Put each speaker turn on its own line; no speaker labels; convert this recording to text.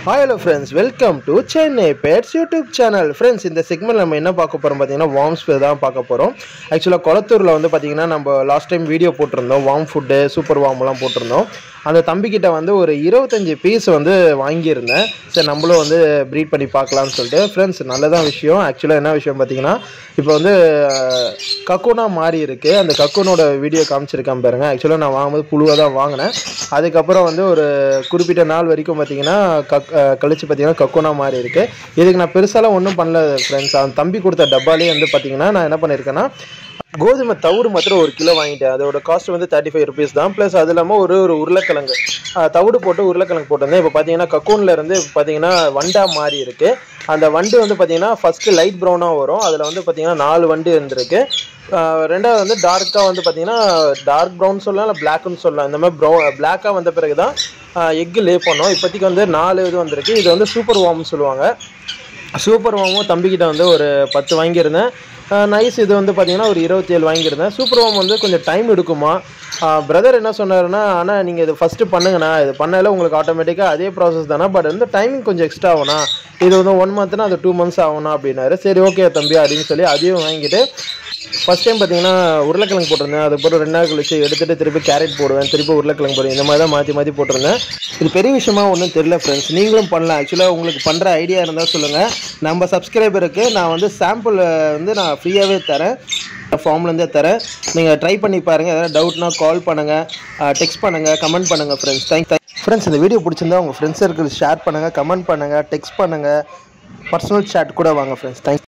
hi hello friends welcome to Chennai pets YouTube channel friends இந்த segment நம்ம என்ன பார்க்க போகிறோம் பார்த்தீங்கன்னா வார்ம்ஸ் தான் பார்க்க போகிறோம் ஆக்சுவலாக கொளத்தூரில் வந்து பார்த்தீங்கன்னா நம்ம லாஸ்ட் டைம் வீடியோ போட்டிருந்தோம் வார்ம் ஃபுட்டு சூப்பர் வார்ம்லாம் போட்டிருந்தோம் அந்த தம்பிக்கிட்ட வந்து ஒரு இருபத்தஞ்சி பீஸ் வந்து வாங்கியிருந்தேன் சரி நம்மளும் வந்து ப்ரீட் பண்ணி பார்க்கலாம்னு சொல்லிட்டு ஃப்ரெண்ட்ஸ் நல்லதான் விஷயம் ஆக்சுவலாக என்ன விஷயம் பார்த்தீங்கன்னா இப்போ வந்து கக்கூனா மாறி இருக்குது அந்த கக்கூனோட வீடியோ காமிச்சிருக்கேன் பாருங்க ஆக்சுவலாக நான் வாங்கும்போது புழுவாக தான் வாங்கினேன் அதுக்கப்புறம் வந்து ஒரு குறிப்பிட்ட நாள் வரைக்கும் பார்த்தீங்கன்னா கக் அஹ் கழிச்சு பார்த்தீங்கன்னா கக்கூனா மாறி இருக்குது இதுக்கு நான் பெருசாலாம் ஒன்றும் பண்ணல ஃப்ரெண்ட்ஸ் அவன் தம்பி கொடுத்த டப்பாலே வந்து பார்த்தீங்கன்னா நான் என்ன பண்ணியிருக்கேன்னா கோதுமை தவிடு மாத்திரம் ஒரு கிலோ வாங்கிட்டேன் அதோட காஸ்ட் வந்து தேர்ட்டி ஃபைவ் ருபீஸ் தான் ப்ளஸ் அது இல்லாமல் ஒரு ஒரு உருளைக்கிழங்கு அஹ் தவிடு போட்டு உருளைக்கிழங்கு போட்டிருந்தேன் இப்போ பார்த்தீங்கன்னா கக்கூனில் இருந்து பார்த்தீங்கன்னா வண்டா மாறி இருக்குது அந்த வண்டு வந்து பார்த்தீங்கன்னா ஃபஸ்ட்டு லைட் ப்ரௌனாக வரும் அதில் வந்து பார்த்தீங்கன்னா நாலு வண்டு இருந்திருக்கு அஹ் ரெண்டாவது வந்து டார்க்காக வந்து பார்த்தீங்கன்னா டார்க் ப்ரௌன் சொல்லலாம் இல்லை பிளாக்னு சொல்லலாம் இந்த மாதிரி ப்ரௌ பிளாக்காக வந்த பிறகு தான் எக்கு லே பண்ணோம் இப்போதைக்கு வந்து நாலு இது வந்திருக்கு இது வந்து சூப்பர் வார்ம்னு சொல்லுவாங்க சூப்பர் வாமும் தம்பிக்கிட்ட வந்து ஒரு பத்து வாங்கியிருந்தேன் நைஸ் இது வந்து பார்த்தீங்கன்னா ஒரு இருபத்தேழு வாங்கியிருந்தேன் சூப்பர் வாம் வந்து கொஞ்சம் டைம் எடுக்குமா பிரதர் என்ன சொன்னாருன்னா ஆனால் நீங்கள் இது ஃபஸ்ட்டு பண்ணுங்கண்ணா இது பண்ணால உங்களுக்கு ஆட்டோமேட்டிக்காக அதே ப்ராசஸ் தானே பட் வந்து டைமிங் கொஞ்சம் எக்ஸ்ட்ரா ஆகும்ண்ணா இது வந்து ஒன் மந்த்னா அது டூ மந்த்ஸ் ஆகும்ண்ணா அப்படின்னாரு சரி ஓகே தம்பி அப்படின்னு சொல்லி அதையும் வாங்கிட்டு ஃபஸ்ட் டைம் பார்த்தீங்கன்னா உருளைக்கிழங்கு போட்டிருந்தேன் அதுக்கப்புறம் ரெண்டு நாள் கழிச்சு எடுத்துகிட்டு திருப்பி கேரட் போடுவேன் திருப்பி உருளைக்கிழங்கு போடுவேன் இந்த மாதிரி தான் மாற்றி மாற்றி போட்டிருந்தேன் இது பெரிய விஷயமா ஒன்றும் தெரியல ஃப்ரெண்ட்ஸ் நீங்களும் பண்ணலாம் ஆக்சுவலாக உங்களுக்கு பண்ணுற ஐடியா இருந்தால் சொல்லுங்கள் நம்ம சப்ஸ்கிரைபருக்கு நான் வந்து சாம்பிள் வந்து நான் ஃப்ரீயாகவே தரேன் ஃபார்ம்லேருந்தே தரேன் நீங்கள் ட்ரை பண்ணி பாருங்கள் ஏதாவது டவுட்னா கால் பண்ணுங்கள் டெக்ஸ்ட் பண்ணுங்கள் கமெண்ட் பண்ணுங்கள் ஃப்ரெண்ட்ஸ் தேங்க் தேங்க் ஃப்ரெண்ட்ஸ் இந்த வீடியோ பிடிச்சிருந்தா உங்கள் ஃப்ரெண்ட்ஸ் சர்க்கிள் ஷேர் பண்ணுங்கள் கமெண்ட் பண்ணுங்கள் டெக்ஸ்ட் பண்ணுங்கள் பர்சனல் chat கூட வாங்க ஃப்ரெண்ட்ஸ் தேங்க்